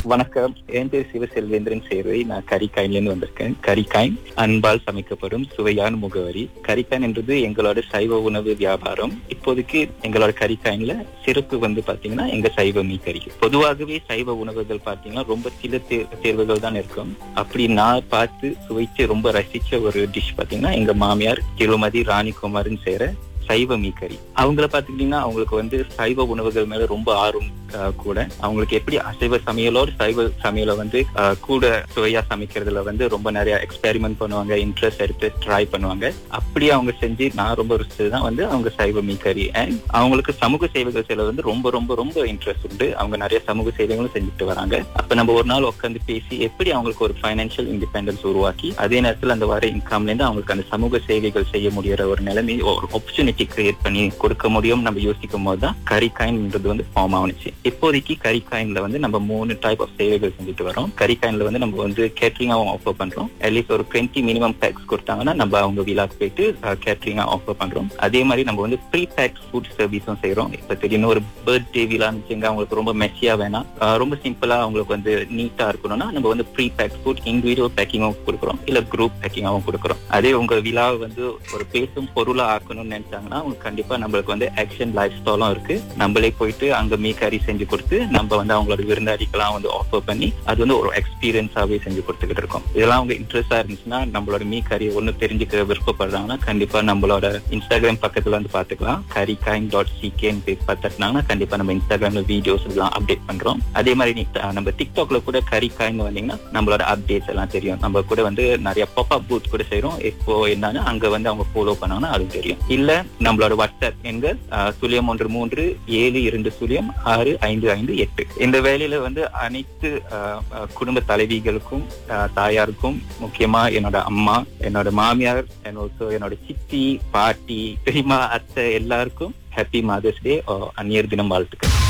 வணக்கம் என் பேர் சிவசெல்வேந்திரன் சேர்வை நான் கரிக்காயின்ல இருந்து வந்திருக்கேன் கரிக்காயின் அன்பால் சமைக்கப்படும் சுவையான முகவரி கரிக்காயின் என்றது எங்களோட சைவ உணவு வியாபாரம் இப்போதைக்கு எங்களோட கரிக்காயின்ல சிறப்பு வந்து பாத்தீங்கன்னா எங்க சைவ மீ கறி பொதுவாகவே சைவ உணவுகள் பாத்தீங்கன்னா ரொம்ப சில தே- தேர்வுகள் தான் இருக்கும் அப்படி நான் பார்த்து சுவைச்சு ரொம்ப ரசிச்ச ஒரு டிஷ் பாத்தீங்கன்னா எங்க மாமியார் திருமதி ராணிகுமார்னு சேர சைவ மீக்கறி அவங்கள பாத்துக்கிட்டீங்கன்னா அவங்களுக்கு வந்து சைவ உணவுகள் மேல ரொம்ப ஆர்வம் அஹ், கூட அவங்களுக்கு எப்படி அசைவ சமையலோட சைவ சமையலை வந்து அஹ், கூட சுவையா சமைக்கிறதுல வந்து ரொம்ப நிறைய எக்ஸ்பெரிமெண்ட் பண்ணுவாங்க இன்ட்ரெஸ்ட் எடுத்து ட்ரை பண்ணுவாங்க அப்படி அவங்க செஞ்சு நான் ரொம்ப ருசிச்சதுதான் வந்து அவங்க சைவ மீக்கறி அண்ட் அவங்களுக்கு சமூக சேவைகள் செய்யறது வந்து ரொம்ப ரொம்ப ரொம்ப இன்ட்ரெஸ்ட் உண்டு அவங்க நிறைய சமூக சேவைகளும் செஞ்சுட்டு வராங்க அப்ப நம்ம ஒரு நாள் உட்காந்து பேசி எப்படி அவங்களுக்கு ஒரு ஃபைனான்சியல் இண்டிபெண்டன்ஸ் உருவாக்கி அதே நேரத்துல அந்த வர இன்கம்ல இருந்து அவங்களுக்கு அந்த சமூக சேவைகள் செய்ய முடியற ஒரு நிலைமை ஒரு ஆப்பர்ச்சுனிட்டி கிரியேட் பண்ணி கொடுக்க முடியும் நம்ம யோசிக்கும் போது தான் கரிகாயின்ன்றது வந்து ஃபார்ம் ஆனிச்சு இப்போதைக்கு கரிகாயின்ல வந்து நம்ம மூணு டைப் ஆஃப் சேவைகள் செஞ்சுட்டு வரோம் கரிகாயின்ல வந்து நம்ம வந்து கேட்டரிங்காவும் ஆஃபர் பண்றோம் அட்லீஸ்ட் ஒரு டுவெண்ட்டி மினிமம் பேக்ஸ் கொடுத்தாங்கன்னா நம்ம அவங்க விழாக்கு போயிட்டு கேட்டரிங்கா ஆஃபர் பண்றோம் அதே மாதிரி நம்ம வந்து ப்ரீ பேக் ஃபுட் சர்வீஸும் செய்யறோம் இப்ப திடீர்னு ஒரு பர்த்டே விழான்னு அவங்களுக்கு ரொம்ப மெஸ்ஸியா வேணாம் அஹ் ரொம்ப சிம்பிளா அவங்களுக்கு வந்து நீட்டா இருக்கணும்னா நம்ம வந்து ப்ரீ பேக் ஃபுட் இண்டிவிஜுவல் பேக்கிங்கும் கொடுக்குறோம் இல்ல குரூப் பேக்கிங்காவும் கொடுக்குறோம் அதே உங்க விழாவை வந்து ஒரு பேசும் பொருளா ஆக்கணும்னு நினைச்சாங்கன்னா உங்களுக்கு கண்டிப்பா நம்மளுக்கு வந்து ஆக்ஷன் லைஃப் ஸ்டைலும் இருக்கு நம்மளே போயிட்டு அங்க மீ கறி செஞ்சு கொடுத்து நம்ம வந்து அவங்களோட விருந்தாளிக்கெல்லாம் வந்து ஆஃபர் பண்ணி அது வந்து ஒரு எக்ஸ்பீரியன்ஸாவே செஞ்சு கொடுத்துக்கிட்டு இருக்கோம் இதெல்லாம் அவங்க இன்ட்ரெஸ்டா இருந்துச்சுன்னா நம்மளோட மீ கறி ஒண்ணு தெரிஞ்சுக்க விருப்பப்படுறாங்கன்னா கண்டிப்பா நம்மளோட இன்ஸ்டாகிராம் பக்கத்துல வந்து பாத்துக்கலாம் கரி கைன் டாட் சிகேன்னு பேஸ் பார்த்துட்டாங்கன்னா கண்டிப்பா நம்ம இன்ஸ்டாகிராம்ல வீடியோஸ் எல்லாம் அப்டேட் பண்றோம் அதே மாதிரி நீ- அஹ் நம்ம டிக்டாக்ல கூட கரி காயின் வந்தீங்கன்னா நம்மளோட அப்டேட்ஸ் எல்லாம் தெரியும் நம்ம கூட வந்து நிறைய பாப் பூத் கூட செய்றோம் இப்போ என்னன்னா அங்க வந்து அவங்க ஃபாலோ பண்ணாங்கன்னா அது தெரியும் இல்ல நம்மளோட வாட்ஸ்அப் எண்கள் அஹ், சுழியம் ஒன்று மூன்று ஏழு இரண்டு சுழியம் ஆறு ஐந்து ஐந்து எட்டு இந்த வேலையில வந்து அனைத்து அஹ், அஹ், குடும்ப தலைவிகளுக்கும் அஹ், தாயாருக்கும் முக்கியமா என்னோட அம்மா என்னோட மாமியார் and also என்னோட சித்தி பாட்டி பெரியம்மா அத்தை எல்லாருக்கும் ஹாப்பி மதர்ஸ் டே அந்நியர் தினம் வாழ்த்துக்கள்